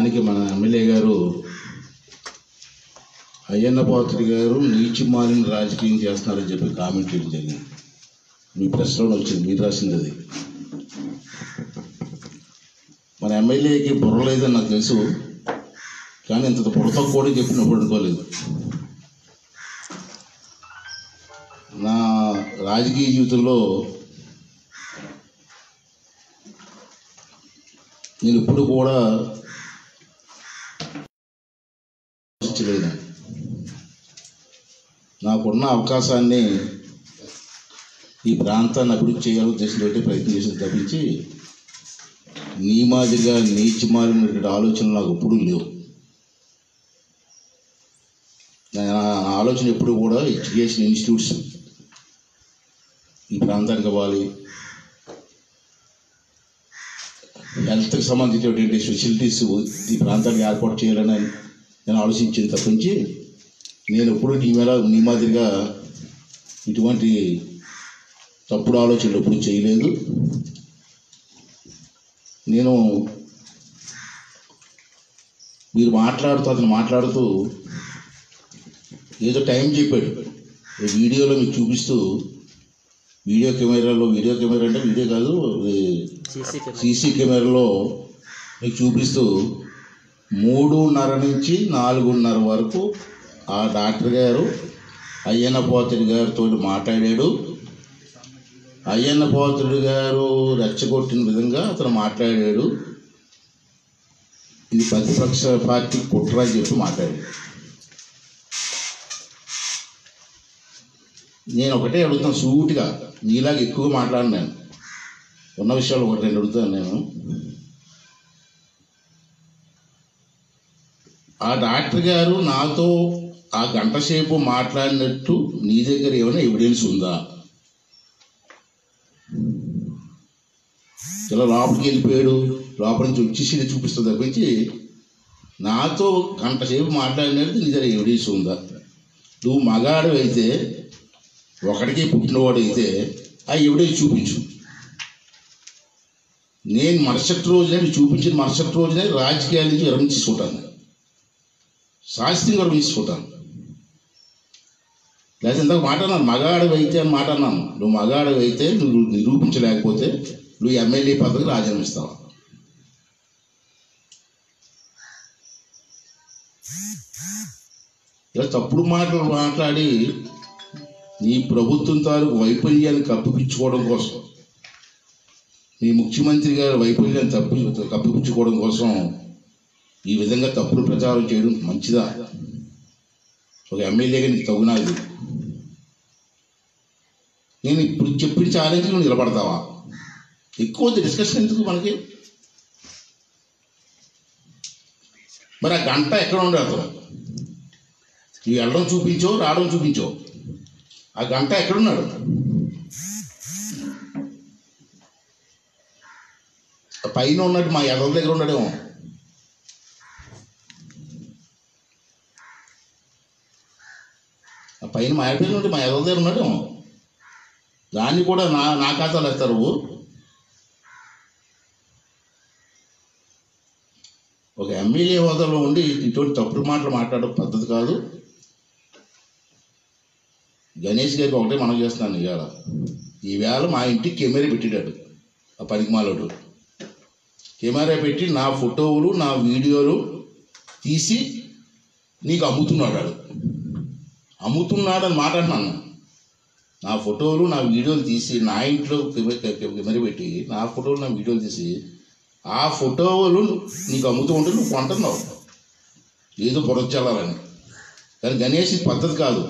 దానికి మన ఎమ్మెల్యే గారు అయ్యన్న పాత్రి గారు నీచి మాలిన రాజకీయం చేస్తున్నారని చెప్పి కామెంట్ చేయడం జరిగింది మీ ప్రెస్లో వచ్చింది మీరు రాసింది అది మన ఎమ్మెల్యేకి బుర్ర లేదని నాకు తెలుసు కానీ ఇంత బుర్రతో కూడా చెప్పినప్పుడు అనుకోలేదు నా రాజకీయ జీవితంలో నేను ఇప్పుడు కూడా ఆలోచించలేదు నాకున్న అవకాశాన్ని ఈ ప్రాంతాన్ని అభివృద్ధి చేయాలని ఉద్దేశంతో ప్రయత్నం చేసిన తప్పించి నీ మాదిరిగా నీచి మారినటువంటి ఆలోచనలు నాకు ఎప్పుడూ లేవు నా నా ఆలోచన ఎప్పుడు కూడా ఎడ్యుకేషన్ ఇన్స్టిట్యూట్స్ ఈ ప్రాంతానికి ఇవ్వాలి హెల్త్కి సంబంధించినటువంటి ఫెసిలిటీస్ ఈ ప్రాంతానికి ఏర్పాటు చేయాలని నేను ఆలోచించింది తప్పించి నేను ఎప్పుడు నీ మీద నీ మాదిరిగా ఇటువంటి తప్పుడు ఆలోచనలు ఎప్పుడు చేయలేదు నేను మీరు మాట్లాడుతూ అతను మాట్లాడుతూ ఏదో టైం చెప్పాడు ఈ వీడియోలో మీకు చూపిస్తూ వీడియో కెమెరాలో వీడియో కెమెరా అంటే వీడియో కాదు సీసీ కెమెరా సీసీ కెమెరాలో మీకు చూపిస్తూ మూడున్నర నుంచి నాలుగున్నర వరకు ఆ డాక్టర్ గారు అయ్యన్న పోతుడి గారితో మాట్లాడాడు అయ్యన్న పోతుడి గారు రెచ్చగొట్టిన విధంగా అతను మాట్లాడాడు ఇది ప్రతిపక్ష పార్టీ కుట్ర అని చెప్పి మాట్లాడాడు నేను ఒకటే అడుగుతాను సూటిగా నీలాగా ఎక్కువ మాట్లాడినాను నేను ఉన్న విషయాలు ఒకటి రెండు అడుగుతాను నేను ఆ డాక్టర్ గారు నాతో ఆ గంట సేపు మాట్లాడినట్టు నీ దగ్గర ఏమైనా ఎవిడెన్స్ ఉందా ఇలా లోపలికి వెళ్ళిపోయాడు లోపల నుంచి వచ్చేసి చూపిస్తుంది తప్పించి నాతో గంట సేపు మాట్లాడినట్టు నీ దగ్గర ఎవిడెన్స్ ఉందా నువ్వు మగాడు అయితే ఒకటికి పుట్టినవాడు అయితే ఆ ఎవిడెన్స్ చూపించు నేను మరుసటి రోజునే నీకు చూపించిన మరుసటి రోజునే రాజకీయాల నుంచి విరమించుకుంటాను శాస్త్రీయంగా విరమించుకుంటాను లేకపోతే ఇందాక మాట అన్నాను మగాడు అయితే అని మాట అన్నాను నువ్వు మగాడు అయితే నువ్వు నిరూపించలేకపోతే నువ్వు ఎమ్మెల్యే పదవికి రాజీనామా ఇస్తావా ఇలా తప్పుడు మాటలు మాట్లాడి నీ ప్రభుత్వం తాలూకు వైఫల్యాన్ని కప్పిపించుకోవడం కోసం మీ ముఖ్యమంత్రి గారి వైఫల్యాన్ని తప్పి కప్పిపుచ్చుకోవడం కోసం ఈ విధంగా తప్పుడు ప్రచారం చేయడం మంచిదా ఒక ఎమ్మెల్యేగా నీకు తగునా ఇది నేను ఇప్పుడు చెప్పిన ఛాలెంజ్ నువ్వు నిలబడతావా ఎక్కువ డిస్కషన్ ఎందుకు మనకి మరి ఆ గంట ఎక్కడ ఉండే అతను నువ్వు వెళ్ళడం చూపించో రావడం చూపించో ఆ గంట ఎక్కడున్నాడు ఆ పైన ఉన్నట్టు మా ఎదల దగ్గర ఉన్నాడేమో ఆ పైన మా ఎడపైన ఉంటే మా ఎదల దగ్గర ఉన్నాడేమో దాన్ని కూడా నా నా ఖాతాలో వేస్తారు నువ్వు ఒక ఎమ్మెల్యే హోదాలో ఉండి ఇటువంటి తప్పుడు మాటలు మాట్లాడడం పద్ధతి కాదు గణేష్ గారికి ఒకటే మనం చేస్తున్నాను ఇవాళ ఈవేళ మా ఇంటికి కెమెరా పెట్టాడు ఆ పనికిమాలోడు కెమెరా పెట్టి నా ఫోటోలు నా వీడియోలు తీసి నీకు అమ్ముతున్నాడు వాడు అమ్ముతున్నాడు అని మాట్లాడినాను నా ఫోటోలు నా వీడియోలు తీసి నా ఇంట్లో కెమెరా కెమెరా పెట్టి నా ఫోటోలు నా వీడియోలు తీసి ఆ ఫోటోలు నీకు అమ్ముతూ ఉంటే నువ్వు కొంటున్నావు ఏదో పొరచల్లాలని కానీ గణేష్ ఇది పద్ధతి కాదు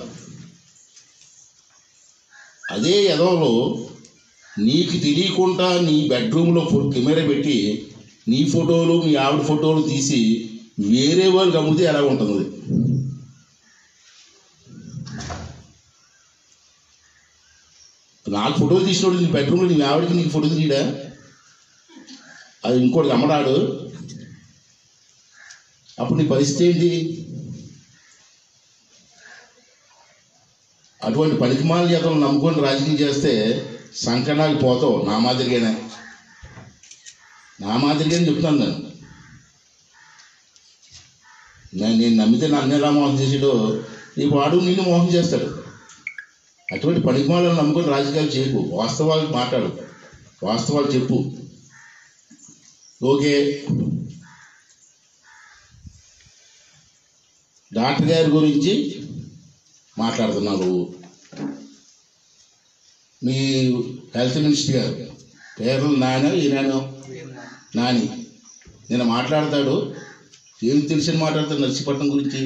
అదే ఎదవలో నీకు తెలియకుండా నీ బెడ్రూమ్లో ఫో కెమెరా పెట్టి నీ ఫోటోలు మీ ఆవిడ ఫోటోలు తీసి వేరే వాళ్ళకి అమ్మితే ఎలా ఉంటుంది అది? నాకు ఫోటోలు తీసినోడు నీ బెడ్రూమ్లో నీ ఆవిడకి నీకు ఫోటో తీయడా అది ఇంకోటి అమ్మడాడు అప్పుడు నీ పరిస్థితి ఏంటి అటువంటి పనికిమాల చేతలు నమ్ముకొని రాజకీయం చేస్తే సంకనాకి పోతావు నా మాదిరిగానే నా మాదిరిగానే చెప్తాను నేను నేను నేను నమ్మితే నన్ను ఎలా మోసం చేసాడో నీ వాడు నిన్ను మోసం చేస్తాడు అటువంటి పనికిమాలను నమ్ముకొని రాజకీయాలు చేయకు వాస్తవాలు మాట్లాడు వాస్తవాలు చెప్పు ఓకే డాక్టర్ గారి గురించి మాట్లాడుతున్నావు నువ్వు మీ హెల్త్ మినిస్టర్ గారు పేరు నాయన ఈయన నాని నేను మాట్లాడతాడు ఏం తెలిసిన మాట్లాడతాడు నర్సీపట్నం గురించి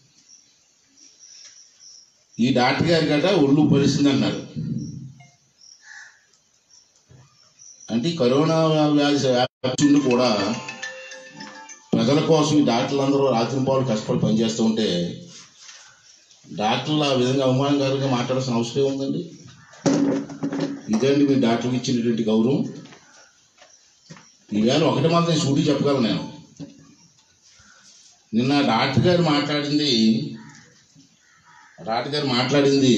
ఈ డాక్టర్ గారి గట ఒళ్ళు పరిస్థితి అన్నారు అంటే ఈ కరోనా వ్యాధి వ్యాప్తి ఉండి కూడా ప్రజల కోసం ఈ డాక్టర్లు అందరూ రాత్రి పాలు కష్టపడి పనిచేస్తూ ఉంటే డాక్టర్లు ఆ విధంగా అవమానకరంగా మాట్లాడాల్సిన అవసరం ఉందండి ఇదండి మీ డాక్టర్కి ఇచ్చినటువంటి గౌరవం ఈవేళ ఒకటి మాత్రం నేను సూటి చెప్పగలను నేను నిన్న డాక్టర్ గారు మాట్లాడింది డాక్టర్ గారు మాట్లాడింది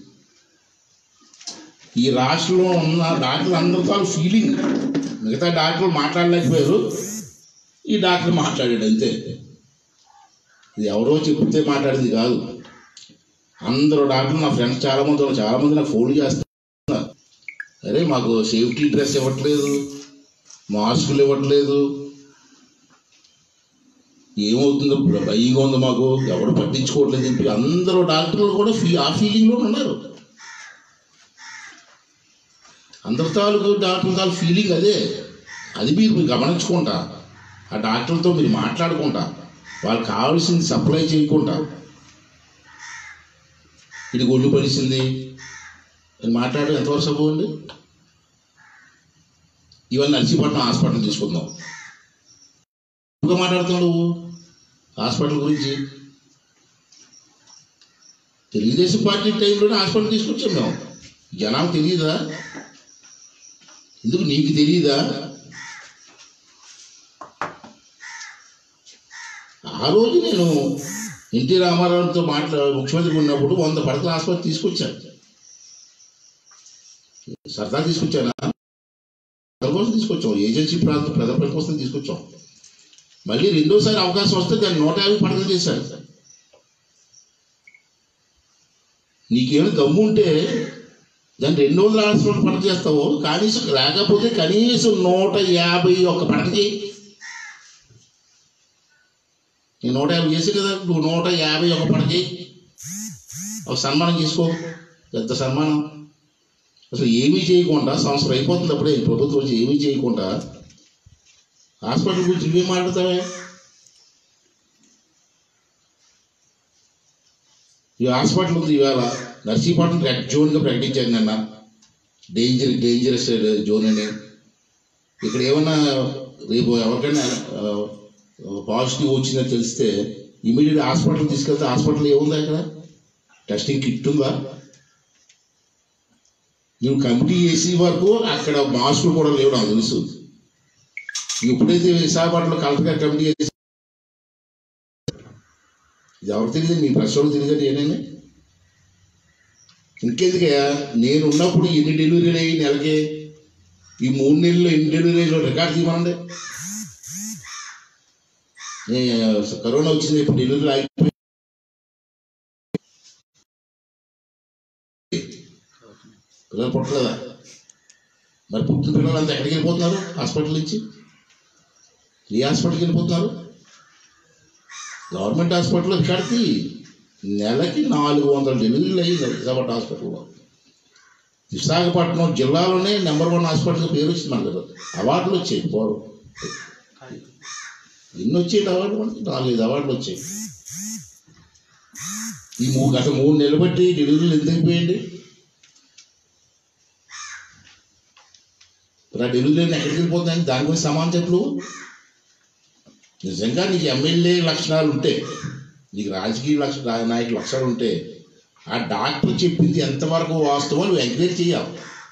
ఈ రాష్ట్రంలో ఉన్న డాక్టర్లు అందరితో ఫీలింగ్ మిగతా డాక్టర్లు మాట్లాడలేకపోయారు ఈ డాక్టర్ మాట్లాడాడు అంతే ఇది ఎవరో చెప్తే మాట్లాడింది కాదు అందరూ డాక్టర్లు నా ఫ్రెండ్స్ చాలా మంది ఉన్నారు చాలా మంది నాకు ఫోన్ చేస్తున్నారు అరే మాకు సేఫ్టీ డ్రెస్ ఇవ్వట్లేదు మాస్కులు ఇవ్వట్లేదు ఏమవుతుందో భయంగా ఉంది మాకు ఎవరు పట్టించుకోవట్లేదు చెప్పి అందరూ డాక్టర్లు కూడా ఫీ ఆ ఫీలింగ్లో ఉన్నారు అందరి తాలూకు డాక్టర్ తాలూకు ఫీలింగ్ అదే అది మీరు మీరు గమనించుకుంటా ఆ డాక్టర్లతో మీరు మాట్లాడుకుంటా వాళ్ళకి కావాల్సింది సప్లై చేయకుండా ఇది ఒళ్ళు పడిసింది అని మాట్లాడడం ఎంతవరకు సబు అండి ఇవన్నీ నర్సీపట్నం హాస్పిటల్ తీసుకుందాం ఇంకా మాట్లాడుతున్నావు నువ్వు హాస్పిటల్ గురించి తెలుగుదేశం పార్టీ టైంలోనే హాస్పిటల్ తీసుకొచ్చాం మేము జనాలు తెలియదా ఎందుకు నీకు తెలియదా ఆ రోజు నేను ఎన్టీ రామారావుతో మాట్లా ముఖ్యమంత్రి ఉన్నప్పుడు వంద పడకల ఆసుపత్రి తీసుకొచ్చాను సరదా తీసుకొచ్చానా ప్రజల కోసం తీసుకొచ్చాం ఏజెన్సీ ప్రాంతం ప్రజల పని కోసం తీసుకొచ్చాం మళ్ళీ రెండోసారి అవకాశం వస్తే దాన్ని నూట యాభై పడకలు చేశారు నీకేమైనా దమ్ము ఉంటే దాన్ని రెండు వందల హాస్పిటల్ పడక చేస్తావు కనీసం లేకపోతే కనీసం నూట యాభై ఒక్క పడక చేయి నేను నూట యాభై చేసి కదా నువ్వు నూట యాభై ఒక పడక చేయి ఒక సన్మానం చేసుకో పెద్ద సన్మానం అసలు ఏమీ చేయకుండా సంవత్సరం అయిపోతుంది అప్పుడే ప్రభుత్వం వచ్చి ఏమీ చేయకుండా హాస్పిటల్ గురించి నువ్వేం మాట్లాడతావే ఈ హాస్పిటల్ ఉంది ఇవాళ నర్సీపట్నం రెడ్ జోన్గా ప్రకటించారు నిన్న డేంజర్ డేంజరస్ జోన్ అని ఇక్కడ ఏమన్నా రేపు ఎవరికైనా పాజిటివ్ వచ్చిందని తెలిస్తే ఇమీడియట్ హాస్పిటల్ తీసుకెళ్తే హాస్పిటల్ ఏముందా ఇక్కడ టెస్టింగ్ కిట్ ఉందా నువ్వు కమిటీ చేసే వరకు అక్కడ మాస్కులు కూడా లేవు నాకు తెలుసు ఎప్పుడైతే విశాఖపట్నంలో కలెక్టర్ గారు కమిటీ చేసి ఇది ఎవరు తెలియదు మీ ప్రెస్ వాళ్ళు తెలియదు ఏనైనా ఇంకెందుకయ్యా నేను ఉన్నప్పుడు ఎన్ని డెలివరీలు అయ్యి నెలకి ఈ మూడు నెలల్లో ఎన్ని డెలివరీలు రికార్డ్ తీయమనండి నే- కరోనా వచ్చింది ఇప్పుడు డెలివరీలు ఆగిపోయి పిల్లలు పుట్టలేదా మరి పుట్టిన పిల్లలంతా ఎక్కడికి వెళ్ళిపోతున్నారు హాస్పిటల్ నుంచి ఏ హాస్పిటల్కి వెళ్ళిపోతున్నారు గవర్నమెంట్ హాస్పిటల్లో రికార్డుకి నెలకి నాలుగు వందల డెలివరీలు అయ్యింది విశాఖపట్నం హాస్పిటల్లో విశాఖపట్నం జిల్లాలోనే నెంబర్ వన్ హాస్పిటల్ పేరు వచ్చింది మనకు అవార్డులు వచ్చాయి పోరు ఎన్ని వచ్చాయి అవార్డు మనకి నాలుగైదు అవార్డులు వచ్చాయి ఈ మూడు గత మూడు నెలలు బట్టి డెలివరీలు ఎందుకు పోయండి ఇప్పుడు ఆ డెలివరీలు ఎక్కడికి వెళ్ళిపోతున్నాయి దాని గురించి సమానం చెప్పు నువ్వు. నిజంగా నీకు ఎమ్మెల్యే లక్షణాలు ఉంటే నీకు రాజకీయ లక్ష రా- నాయకుల లక్షణాలు ఉంటే ఆ డాక్టర్ చెప్పింది ఎంతవరకు వాస్తవం నువ్వు ఎంక్వైరీ చేయాలి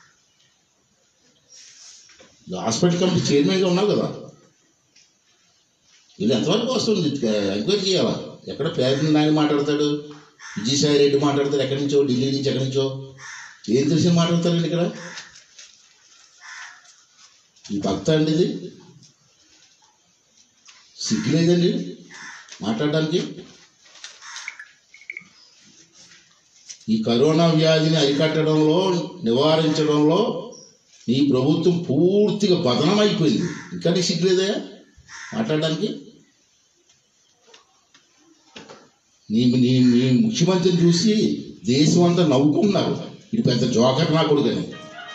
నువ్వు హాస్పిటల్ కమిటీ చైర్మన్గా ఉన్నావు కదా ఇది ఎంతవరకు వస్తుంది ఎంక్వైరీ చేయాలా ఎక్కడ పేద నాయన మాట్లాడతాడు విజయసాయి రెడ్డి మాట్లాడతాడు ఎక్కడి నుంచో ఢిల్లీ నుంచి ఎక్కడి నుంచో ఏం తెలిసి మాట్లాడతారండి ఇక్కడ ఈ భక్త అండి ఇది సిగ్గు లేదండి మాట్లాడడానికి ఈ కరోనా వ్యాధిని అరికట్టడంలో నివారించడంలో నీ ప్రభుత్వం పూర్తిగా పతనం అయిపోయింది ఇంకా నీకు సిగ్గులేదా మాట్లాడడానికి నీ నీ నీ ముఖ్యమంత్రిని చూసి దేశం అంతా నవ్వుకున్నారు ఇది పెద్ద జోకర్ నా కొడుకని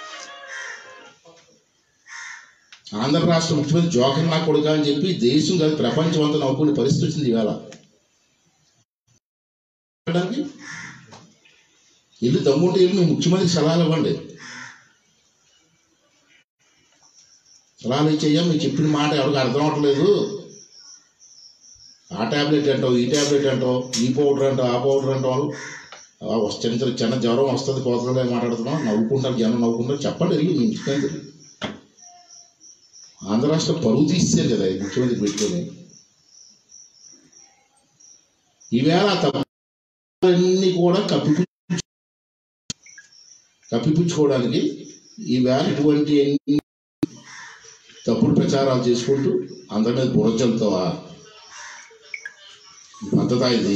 ఆంధ్ర రాష్ట్ర ముఖ్యమంత్రి జోకర్ నా కొడుక అని చెప్పి దేశం కాదు ప్రపంచం అంతా నవ్వుకునే పరిస్థితి వచ్చింది ఇవాళ మాట్లాడడానికి వెళ్ళి దమ్ముంటే వెళ్ళి మీ ముఖ్యమంత్రికి సలహాలు ఇవ్వండి సలహాలు ఇచ్చేయ్యా మీరు చెప్పిన మాట ఎవరికి అర్థం అవ్వట్లేదు ఆ ట్యాబ్లెట్ అంటావు ఈ ట్యాబ్లెట్ అంటావు ఈ పౌడర్ అంటావు ఆ పౌడర్ అంటావు ఆ వస్తే చిన్న చిన్న జ్వరం వస్తుంది పోతుంది అని మాట్లాడుతున్నాం నవ్వుకుంటారు జనం నవ్వుకుంటారు చెప్పండి వెళ్ళి మీ ముఖ్యమంత్రి ఆంధ్ర రాష్ట్రం పరువు తీసేది కదా ఈ ముఖ్యమంత్రి పెట్టుకొని ఈవేళ ఆ తప్పులన్నీ కూడా కప్పిపు కప్పిపుచ్చుకోవడానికి ఈవేళ ఇటువంటి ఎన్ని తప్పుడు ప్రచారాలు చేసుకుంటూ అందరి మీద బుర్ర చల్లుతావా ఈ పద్ధత ఇది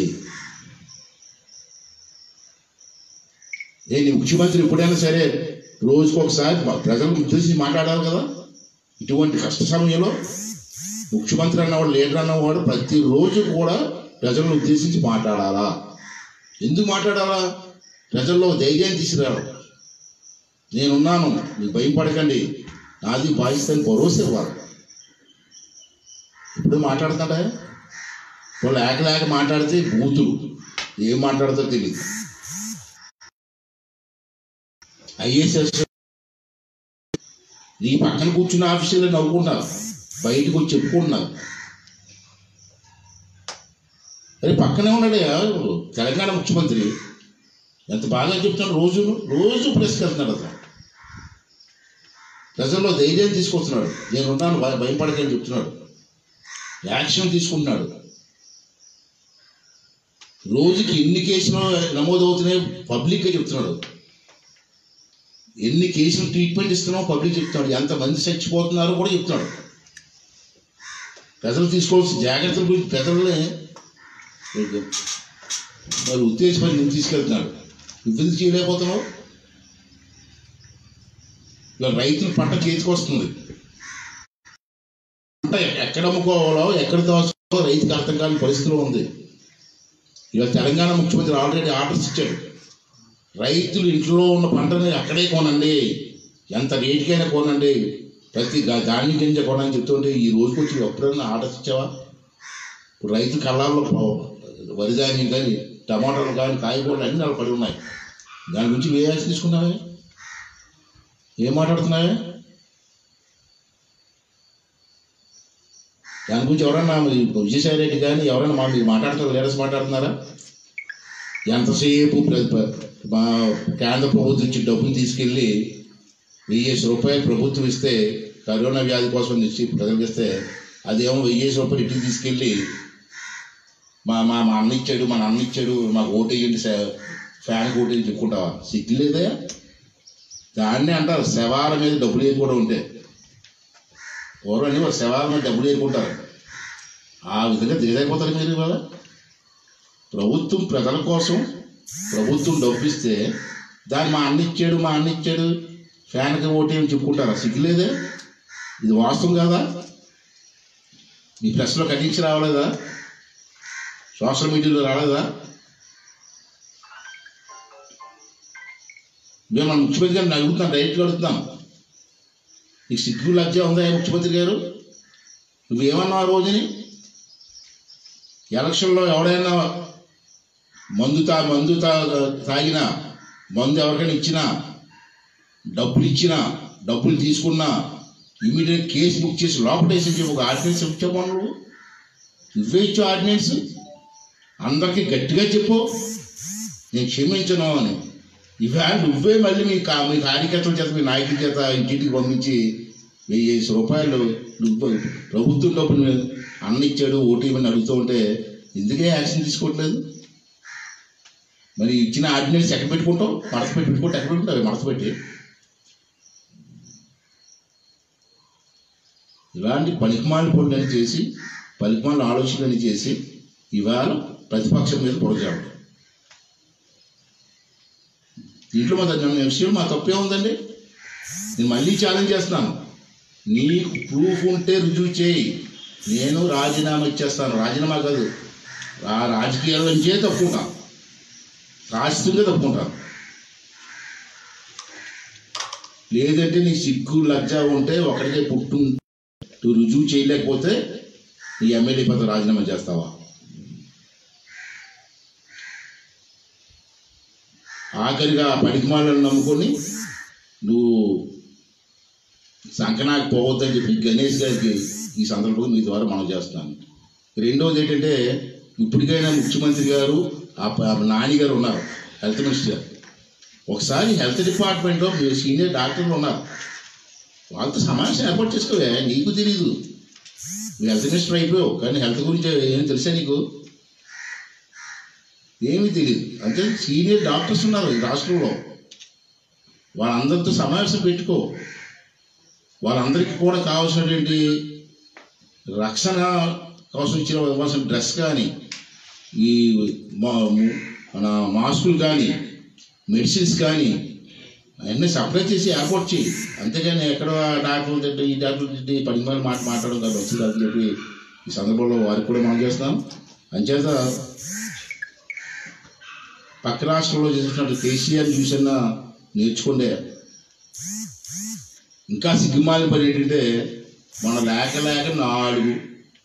ఏ నీ ముఖ్యమంత్రి ఎప్పుడైనా సరే రోజుకు ఒకసారి ప్రజలకు ఉద్దేశించి మాట్లాడాలి కదా ఇటువంటి కష్ట సమయంలో ముఖ్యమంత్రి అన్నవాడు లీడర్ అన్నవాడు ప్రతిరోజు కూడా ప్రజలను ఉద్దేశించి మాట్లాడాలా ఎందుకు మాట్లాడాలా ప్రజల్లో ధైర్యాన్ని తీసుకురావాలి నేనున్నాను మీకు భయం పడకండి నాది పాకిస్తాన్ భరోసా ఇవ్వాలి ఇప్పుడు మాట్లాడుతాడా వాళ్ళు లేక లేక మాట్లాడితే బూతులు ఏం మాట్లాడతారో తెలియదు ఐఏఎస్ నీ పక్కన కూర్చున్న ఆఫీసులో నవ్వుకుంటారు బయటకు వచ్చి చెప్పుకుంటున్నారు అరే పక్కనే ఉన్నాడయ్యా తెలంగాణ ముఖ్యమంత్రి ఎంత బాగా చెప్తున్నాడు రోజు రోజు ప్రెస్కి వెళ్తున్నాడు అతను ప్రజల్లో ధైర్యం తీసుకొస్తున్నాడు నేను ఉన్నాను భయ- భయపడకని చెప్తున్నాడు యాక్షన్ తీసుకుంటున్నాడు రోజుకి ఎన్ని కేసులు నమోదవుతున్నాయో పబ్లిక్గా చెప్తున్నాడు ఎన్ని కేసులు ట్రీట్మెంట్ ఇస్తున్నామో పబ్లిక్ చెప్తున్నాడు ఎంతమంది చచ్చిపోతున్నారో కూడా చెప్తున్నాడు ప్రజలు తీసుకోవాల్సిన జాగ్రత్తల గురించి ప్రజల్ని మరి ఉత్తేజపడి నువ్వు తీసుకెళ్తున్నాడు నువ్వెందుకు చేయలేకపోతున్నావు ఇలా రైతుల పంట చేతికి వస్తుంది పంట ఎక్కడ అమ్ముకోవాలో ఎక్కడ దోచుకోవాలో రైతుకి అర్థం కాని పరిస్థితిలో ఉంది ఇవాళ తెలంగాణ ముఖ్యమంత్రి ఆల్రెడీ ఆర్డర్స్ ఇచ్చాడు రైతులు ఇంట్లో ఉన్న పంటని అక్కడే కొనండి ఎంత రేటుకైనా కొనండి ప్రతి గా- ధాన్యం గింజ కొనని చెప్తుంటే ఈ రోజుకి వచ్చి ఎప్పుడైనా ఆర్డర్స్ ఇచ్చావా ఇప్పుడు రైతు కళ్ళాల్లో ప- వరి ధాన్యం కానీ టమాటాలు కానీ కాయగూరలు అన్నీ అలా పడి ఉన్నాయి దాని గురించి ఏ యాక్షన్ తీసుకున్నావే ఏం మాట్లాడుతున్నావే దాని గురించి ఎవరన్నా మరి విజయసాయి రెడ్డి కానీ ఎవరైనా మా మీరు మాట్లాడుతున్నారు లీడర్స్ మాట్లాడుతున్నారా ఎంతసేపు ప్ర- ప్ర- మా కేంద్ర ప్రభుత్వం ఇచ్చి డబ్బులు తీసుకెళ్ళి వెయ్యేసి రూపాయలు ప్రభుత్వం ఇస్తే కరోనా వ్యాధి కోసం ఇచ్చి ప్రజలకు ఇస్తే అదేమో వెయ్యేసి రూపాయలు ఇంటికి తీసుకెళ్ళి మా మా మా అన్న ఇచ్చాడు మా నాన్న ఇచ్చాడు మాకు ఓటు వేయండి స- ఫ్యాన్కి ఓటు వేయండి చెప్పుకుంటావా సిగ్గు లేదా దాన్నే అంటారు శవాల మీద డబ్బులు వేయకుండా ఉంటే పూర్వం వాళ్ళు శవాల మీద డబ్బులు వేయకుంటారు ఆ విధంగా దిగదైపోతారు మీరు ఇవాళ ప్రభుత్వం ప్రజల కోసం ప్రభుత్వం డబ్బు ఇస్తే దాన్ని మా అన్న ఇచ్చాడు మా అన్న ఇచ్చాడు ఫ్యాన్కి ఓటేమి చెప్పుకుంటారా సిగ్గులేదే ఇది వాస్తవం కాదా మీ ప్రెస్లో కటించి రావలేదా సోషల్ మీడియాలో రాలేదా మేము మన ముఖ్యమంత్రి గారిని అడుగుతున్నాం డైరెక్ట్గా అడుగుతున్నాం నీకు సిగ్గు లజ్జ ఉందా ముఖ్యమంత్రి గారు నువ్వేమన్నావు ఆ రోజుని ఎలక్షన్లో ఎవడైనా మందు తా మందు తా తాగినా మందు ఎవరికైనా ఇచ్చినా డబ్బులు ఇచ్చినా డబ్బులు తీసుకున్నా ఇమీడియట్ కేసు బుక్ చేసి లోపటేసి చెప్పి ఒక ఆర్డినెన్స్ ఇచ్చావు నువ్వు నువ్వే ఇచ్చావు ఆర్డినెన్స్ అందరికీ గట్టిగా చెప్పు నేను క్షమించను అని ఇవాళ నువ్వే మళ్ళీ మీ కా మీ కార్యకర్తల చేత మీ నాయకుల చేత ఇంటింటికి పంపించి వెయ్యేసి రూపాయలు నువ్వు ప్రభుత్వం డబ్బులు అన్న ఇచ్చాడు ఓటు ఇవ్వని అడుగుతూ ఉంటే ఎందుకే యాక్షన్ తీసుకోవట్లేదు మరి ఇచ్చిన ఆర్డినెన్స్ ఎక్కడ పెట్టుకుంటావు మడత పెట్టి పెట్టుకుంటే ఎక్కడ పెట్టుకుంటావు మడత పెట్టి ఇలాంటి పలికిమాల పనులని చేసి పలికిమాల ఆలోచనలని చేసి ఇవాళ ప్రతిపక్షం మీద పొడచాడు దీంట్లో మా నన్ను విషయం మా తప్పే ఉందండి నేను మళ్ళీ ఛాలెంజ్ చేస్తున్నాను నీకు ప్రూఫ్ ఉంటే రుజువు చేయి నేను రాజీనామా ఇచ్చేస్తాను రాజీనామా కాదు ఆ రాజకీయాల నుంచే తప్పుకుంటాను రాష్ట్రంగా తప్పుకుంటాను లేదంటే నీ సిగ్గు లజ్జ ఉంటే ఒకరికే పుట్టు నువ్వు రుజువు చేయలేకపోతే నీ ఎమ్మెల్యే పదవి రాజీనామా చేస్తావా ఆఖరిగా పడికిమాలను నమ్ముకొని నువ్వు సంకనాకి పోవద్దని చెప్పి గణేష్ గారికి ఈ సందర్భంగా మీ ద్వారా మనం చేస్తున్నాను రెండవది ఏంటంటే ఇప్పటికైనా ముఖ్యమంత్రి గారు ఆ ప- ఆ నాని గారు ఉన్నారు హెల్త్ మినిస్టర్ గారు ఒకసారి హెల్త్ డిపార్ట్మెంట్లో మీరు సీనియర్ డాక్టర్లు ఉన్నారు వాళ్ళతో సమావేశం ఏర్పాటు చేసుకోవే నీకు తెలీదు నువ్వు హెల్త్ మినిస్టర్ అయిపోయావు కానీ హెల్త్ గురించి ఏం తెలుసా నీకు ఏమీ తెలియదు అంటే సీనియర్ డాక్టర్స్ ఉన్నారు ఈ రాష్ట్రంలో వాళ్ళందరితో సమావేశం పెట్టుకో వాళ్ళందరికీ కూడా కావాల్సినటువంటి రక్షణ కోసం ఇచ్చిన ఇవ్వాల్సిన డ్రెస్ కానీ ఈ మా- మన మాస్కులు కానీ మెడిసిన్స్ కానీ అవన్నీ సప్లై చేసి ఏర్పాటు చేయి అంతేగాని ఎక్కడ డాక్టర్ తింటే ఈ డాక్టర్ తింటే పది మంది మాట మాట్లాడడం కాదు వచ్చింది అని చెప్పి ఈ సందర్భంలో వారికి కూడా మనం చేస్తున్నాం అంచేత పక్క రాష్ట్రంలో చేసినట్టు కేసీఆర్ చూసన్నా నేర్చుకుండే ఇంకా సిగ్గుమాలిన పని ఏంటంటే మన లేక లేక నాలుగు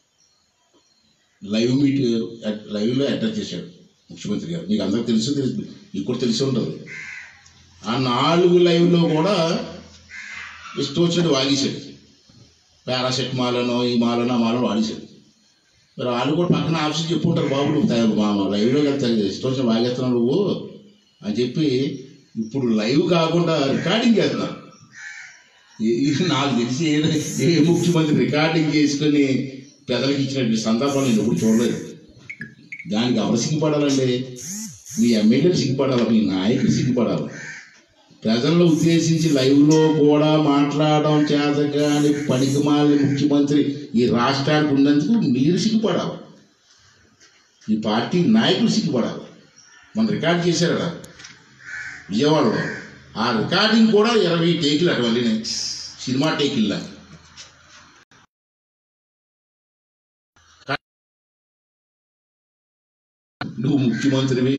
లైవ్ మీట్ లైవ్లో అటాచ్ చేశాడు ముఖ్యమంత్రి గారు మీకు అందరికి తెలుసు తెలుసు మీకు కూడా తెలిసి ఉంటుంది ఆ నాలుగు లైవ్లో కూడా ఇష్టం వచ్చినట్టు వాగేశాడు పారాసెట్ మాలనో ఈ మాలనో ఆ మాలనో వాడేశాడు మరి వాళ్ళు కూడా పక్కన ఆఫీస్ చెప్పుంటారు బాబు నువ్వు తా- మా మా లైవ్లో వెళ్తాను ఇష్టం వచ్చిన వాగేస్తున్నావు నువ్వు అని చెప్పి ఇప్పుడు లైవ్ కాకుండా రికార్డింగ్ చేస్తున్నారు ఈ- ఈ నాకు తెలిసి ఏ ఏ ముఖ్యమంత్రి రికార్డింగ్ చేసుకొని పెదలకు ఇచ్చినటువంటి సందర్భాలు నేను ఎప్పుడు చూడలేదు దానికి ఎవరు సిగ్గుపడాలండి మీ ఎమ్మెల్యేలు సిగ్గుపడాలి మీ నాయకులు సిగ్గుపడాలి ప్రజలను ఉద్దేశించి లైవ్లో కూడా మాట్లాడడం చేత కానీ పనికిమాలి ముఖ్యమంత్రి ఈ రాష్ట్రానికి ఉన్నందుకు మీరు సిగ్గుపడాలి ఈ పార్టీ నాయకులు సిగ్గుపడాలి మనం రికార్డ్ చేశారు కదా విజయవాడలో ఆ రికార్డింగ్ కూడా ఇరవై టేకులు అటువంటి సినిమా టేకిల్లా నువ్వు ముఖ్యమంత్రివి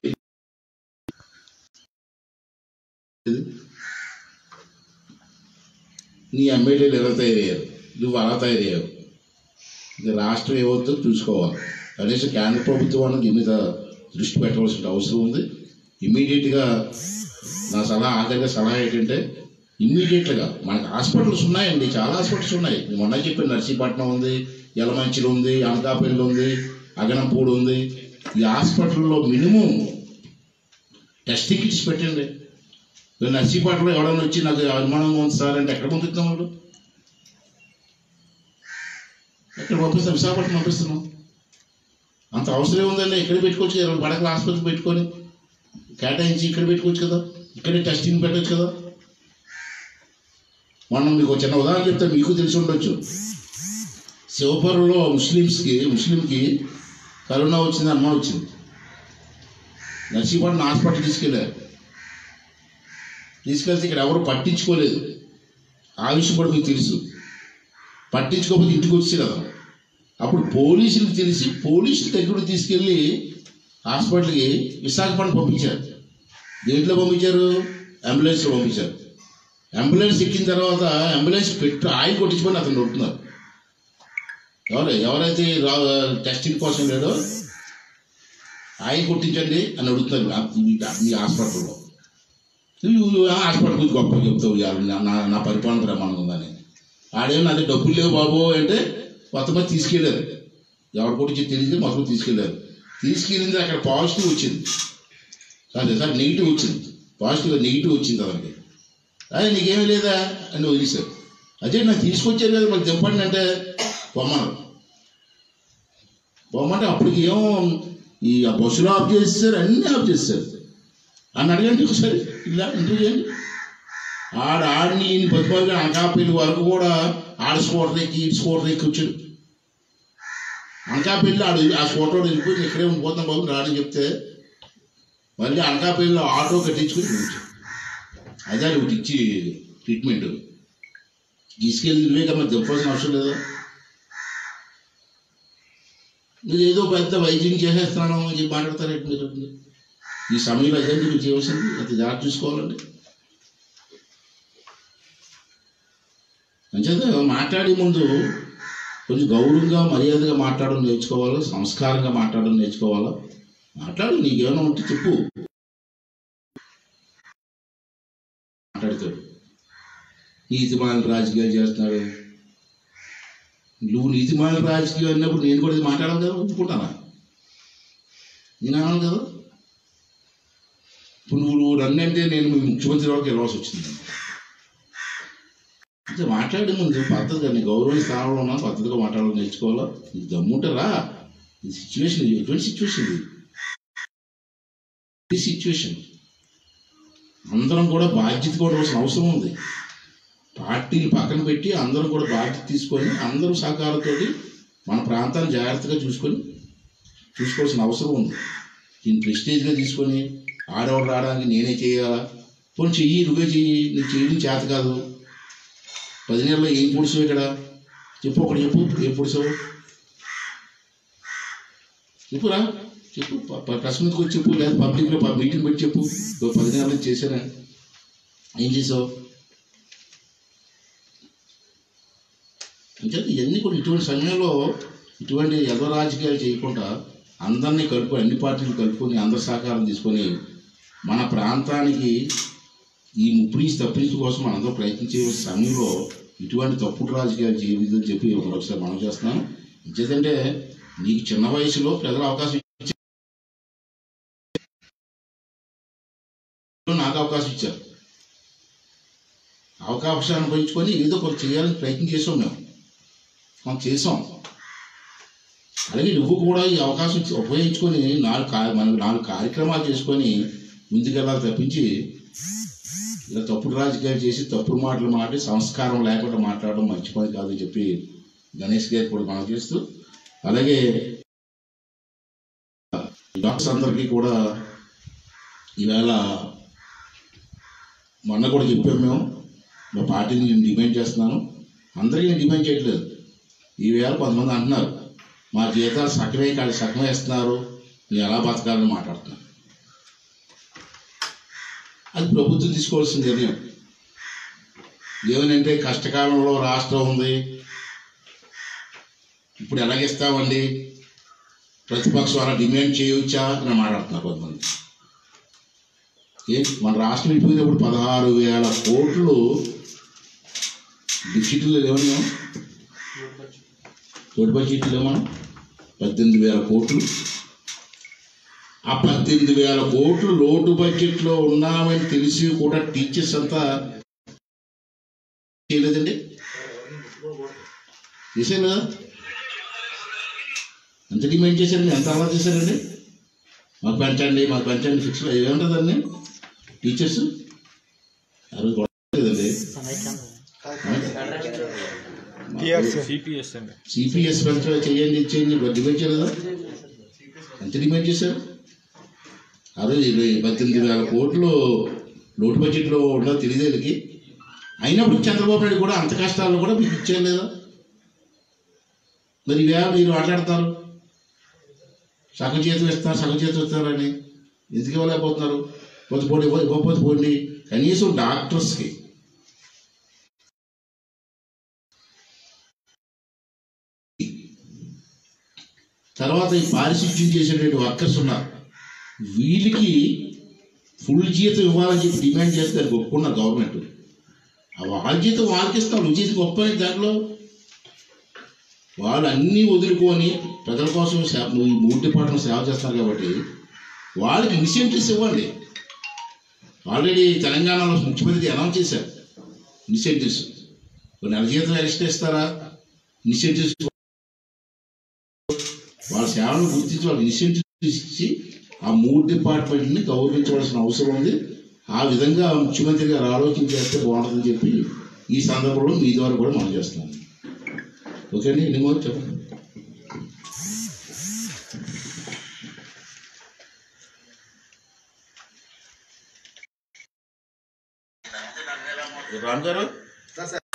నీ ఎమ్మెల్యేలు ఎలా తయారయ్యారు నువ్వు అలా తయారయ్యావు ఇది రాష్ట్రం ఏమవుతుందో చూసుకోవాలి కనీసం కేంద్ర ప్రభుత్వం దీని మీద దృష్టి పెట్టవలసిన అవసరం ఉంది ఇమ్మీడియట్గా నా సలహా ఆఖరిగా సలహా ఏంటంటే ఇమ్మీడియట్గా మనకి హాస్పిటల్స్ ఉన్నాయండి చాలా హాస్పిటల్స్ ఉన్నాయి నేను మొన్న చెప్పాను నర్సీపట్నం ఉంది యలమంచిలో ఉంది అనకాపల్లి ఉంది అగనంపూడి ఉంది ఈ హాస్పిటల్లో మినిమం టెస్ట్ కిట్స్ పెట్టండి ఇప్పుడు నర్సీపట్నంలో ఎవడన్నా వచ్చి నాకు అనుమానంగా ఉంది సార్ అంటే ఎక్కడ పంపిస్తాం వాళ్ళు ఎక్కడ పంపిస్తాం విశాఖపట్నం పంపిస్తున్నాం అంత అవసరం ఉందండి ఇక్కడ పెట్టుకోవచ్చు కదా ఇరవై పడకల ఆసుపత్రి పెట్టుకొని కేటాయించి ఇక్కడ పెట్టుకోవచ్చు కదా ఇక్కడే టెస్టింగ్ పెట్టచ్చు కదా మనం మీకు ఒక చిన్న ఉదాహరణ చెప్తే మీకు తెలిసి ఉండొచ్చు శివపురంలో ముస్లిమ్స్కి ముస్లింకి కరోనా వచ్చింది అనుమానం వచ్చింది నర్సీపట్నం హాస్పిటల్ తీసుకెళ్ళారు తీసుకెళ్తే ఇక్కడ ఎవరు పట్టించుకోలేదు ఆ విషయం కూడా మీకు తెలుసు పట్టించుకోకపోతే ఇంటికి వచ్చి కదా అప్పుడు పోలీసులకు తెలిసి పోలీసుల దగ్గర తీసుకెళ్ళి హాస్పిటల్కి విశాఖపట్నం పంపించారు దేంట్లో పంపించారు అంబులెన్స్లో పంపించారు అంబులెన్స్ ఎక్కిన తర్వాత అంబులెన్స్ పెట్టి ఆయిల్ కొట్టించుకొని అతను నొట్టున్నారు ఎవరు ఎవరైతే రా- టెస్టింగ్ కోసం లేడో ఆయిల్ కొట్టించండి అని అడుగుతున్నారు ఆ- మీ- మీ హాస్పిటల్లో నువ్వు ఆ హాస్పిటల్ గురించి గొప్ప చెప్తావు ఇవాళ నా- నా నా పరిపాలన ప్రమాణం ఉందని ఆడేమో నా దగ్గర డబ్బులు లేవు బాబు అంటే మొత్తం మంది తీసుకెళ్ళారు ఎవరి కొట్టి తెలియదు మొత్తం తీసుకెళ్ళారు తీసుకెళ్ళింది అక్కడ పాజిటివ్ వచ్చింది సరే సార్ నెగిటివ్ వచ్చింది పాజిటివ్ నెగిటివ్ వచ్చింది అతనికి అదే నీకేమీ లేదా అని వదిలేశారు అదే నాకు తీసుకొచ్చారు కదా మరి దింపండి అంటే పొమ్మన్నారు పొమ్మంటే అప్పటికి ఏమో ఈ ఆ బస్సులు ఆఫ్ చేసేసారు అన్నీ ఆఫ్ చేసేసారు అని అడగండి ఒకసారి ఇలా ఇంటర్వ్యూ చేయండి ఆడ ఆడిని ఈయన బతుకోగా అనకాపల్లి వరకు కూడా ఆడ స్కూటర్ ఎక్కి ఈ స్కూటర్ ఎక్కి వచ్చాడు అనకాపల్లి ఆడు ఆ ఫోటో వెళ్ళిపోయి ఇక్కడే ఉండిపోతాం బాబు రాని చెప్తే మళ్ళీ అనకాపల్లిలో ఆటో కట్టించుకుని పిలిచాం అదే ఆడు ఒకటి ఇచ్చి ట్రీట్మెంట్ తీసుకెళ్ళి వివేకమ్మ చెప్పాల్సిన అవసరం లేదా మీరు ఏదో పెద్ద వైద్యం చేసేస్తున్నాను అని చెప్పి మాట్లాడతారేంటి మీరు ఈ సమయంలో అదేంటి మీరు చేయవలసింది అంత జాగ్రత్త చూసుకోవాలండి అంచేత మాట్లాడే ముందు కొంచెం గౌరవంగా మర్యాదగా మాట్లాడడం నేర్చుకోవాలి సంస్కారంగా మాట్లాడడం నేర్చుకోవాలా మాట్లాడు నీకేమైనా ఉంటే చెప్పు మాట్లాడతాడు నీతిమాల రాజకీయాలు చేస్తున్నాడు నువ్వు నీతిమాల రాజకీయం అన్నప్పుడు నేను కూడా ఇది మాట్లాడాలి కదా ఒప్పుకుంటానా నేను అనాలి కదా ఇప్పుడు నువ్వు నన్ను అంటే నేను మీ ముఖ్యమంత్రి వరకు వెళ్ళవలసి వచ్చింది అంటే మాట్లాడే ముందు పద్ధతిగా నీ గౌరవ స్థానంలో ఉన్నా పద్ధతిగా మాట్లాడాలని నేర్చుకోవాలా నీకు దమ్ముంటారా ఈ సిచ్యువేషన్ ఇది ఎటువంటి సిచ్యువేషన్ ఇది ఈ సిచ్యువేషన్ అందరం కూడా బాధ్యత కూడా అవసరం అవసరం ఉంది పార్టీని పక్కన పెట్టి అందరం కూడా బాధ్యత తీసుకొని అందరూ సహకారంతో మన ప్రాంతాన్ని జాగ్రత్తగా చూసుకొని చూసుకోవాల్సిన అవసరం ఉంది దీన్ని ప్రెస్టేజ్గా తీసుకొని ఆడవాడు రావడానికి నేనే చేయాలా పోనీ చెయ్యి నువ్వే చెయ్యి నీకు చేయడం చేత కాదు పది నెలల్లో ఏం పొడుసావు ఇక్కడ చెప్పు ఒకటి చెప్పు ఏం పొడుసావు చెప్పురా చెప్పు ప- ప- ప్రెస్ మీదకి వచ్చి చెప్పు లేదా పబ్లిక్లో ప- మీటింగ్ పెట్టి చెప్పు ఇదో పది నెలల నుంచి చేశాను ఏం చేసావు అంటే ఇవన్నీ కూడా ఇటువంటి సమయంలో ఇటువంటి ఎర్ర రాజకీయాలు చేయకుండా అందరినీ కలుపుకొని అన్ని పార్టీలు కలుపుకొని అందరి సహకారం తీసుకొని మన ప్రాంతానికి ఈ ముప్పు నుంచి తప్పించడం కోసం మనందరూ ప్రయత్నం చేయవలసిన సమయంలో ఇటువంటి తప్పుడు రాజకీయాలు చేయవద్దని చెప్పి మరొకసారి మనం చేస్తున్నాను ఇంకేదంటే నీకు చిన్న వయసులో ప్రజలు అవకాశం ఇచ్చారు నాకు అవకాశం ఇచ్చారు అవకాశాన్ని ఉపయోగించుకొని ఏదో కొంత చేయాలని ప్రయత్నం చేసాం మేము మనం చేసాం అలాగే నువ్వు కూడా ఈ అవకాశం ఇచ్చి- ఉపయోగించుకొని నాలుగు కా- మనం నాలుగు కార్యక్రమాలు చేసుకొని ముందుకెళ్ళాలి తప్పించి ఇలా తప్పుడు రాజకీయాలు చేసి తప్పుడు మాటలు మాట్లాడి సంస్కారం లేకుండా మాట్లాడడం మంచి పని కాదని చెప్పి గణేష్ గారికి కూడా మనం చేస్తూ అలాగే డాక్టర్స్ అందరికీ కూడా ఈవేళ మొన్న కూడా చెప్పాము మేము మా పార్టీని నేను డిమాండ్ చేస్తున్నాను అందరికీ నేను డిమాండ్ చేయట్లేదు ఈవేళ కొంతమంది అంటున్నారు మా జీతాలు సగమే కాదు సగమే ఇస్తున్నారు మీరు ఎలా బతకాలని మాట్లాడుతున్నారు అది ప్రభుత్వం తీసుకోవాల్సిన నిర్ణయం ఏమనంటే కష్టకాలంలో రాష్ట్రం ఉంది ఇప్పుడు ఎలాగిస్తామండి ప్రతిపక్షం అలా డిమాండ్ చేయవచ్చా అని మాట్లాడుతున్నారు కొంతమంది ఏ మన రాష్ట్రం విడిపోయినప్పుడు పదహారు వేల కోట్లు డిఫిసిట్లు లేవన్నా తోటి బడ్జెట్లు లేవన్నా పద్దెనిమిది వేల కోట్లు ఆ పద్దెనిమిది వేల కోట్లు లోటు బడ్జెట్లో ఉన్నామని తెలిసి కూడా టీచర్స్ అంతా చేయలేదండి చేశారు కదా ఎంత డిమాండ్ చేశారండి ఎంత అలా చేశారండి మాకు పెంచండి మాకు పెంచండి ఫిక్స్ ఏముంటుందండి టీచర్స్ ఆ రోజు గొడవ లేదండి సిపిఎస్ అండి సిపిఎస్ పెంచ చేయండి ఇచ్చేయండి డిమాండ్ చేయలేదా ఎంత డిమాండ్ చేశారు ఆ రోజు ఇరవై పద్దెనిమిది వేల కోట్లు లోటు బడ్జెట్లో ఉండదు తెలియదేళ్ళకి అయినప్పుడు చంద్రబాబు నాయుడు కూడా అంత కష్టాల్లో కూడా మీకు ఇచ్చేయం లేదా మరి ఇవే మీరు మాట్లాడతారు సగం చేతులు ఇస్తారు సగం చేతులు ఇస్తారని ఎందుకు ఇవ్వలేకపోతున్నారు పోతే పోండి ఇవ్వకపోతే పోండి కనీసం డాక్టర్స్కి తర్వాత ఈ పారిశుద్ధ్యం చేసేటువంటి వర్కర్స్ ఉన్నారు వీళ్ళకి ఫుల్ జీతం ఇవ్వాలని చెప్పి డిమాండ్ చేస్తే దానికి ఒప్పుకున్న గవర్నమెంట్ ఆ వాళ్ళ జీతం వాళ్ళకి ఇస్తాం నువ్వు చేసి గొప్ప ఏంటి దాంట్లో వాళ్ళు అన్నీ వదులుకొని ప్రజల కోసం సేవ నువ్వు ఈ మూడు డిపార్ట్మెంట్ సేవ చేస్తారు కాబట్టి వాళ్ళకి ఇన్సెంటివ్స్ ఇవ్వండి ఆల్రెడీ తెలంగాణలో ముఖ్యమంత్రి అనౌన్స్ చేశారు ఇన్సెంటివ్స్ నెల జీతం ఎక్స్ట్రా ఇస్తారా ఇన్సెంటివ్స్ వాళ్ళ సేవలను గుర్తించి వాళ్ళకి ఇన్సెంటివ్స్ ఇచ్చి ఆ మూడు డిపార్ట్మెంట్ని గౌరవించవలసిన అవసరం ఉంది ఆ విధంగా ముఖ్యమంత్రి గారు ఆలోచన చేస్తే బాగుంటుందని చెప్పి ఈ సందర్భంలో మీ ద్వారా కూడా మనం చేస్తున్నాం ఓకే అండి ఎన్ని మోర్ చెప్పండి రామ్ గారు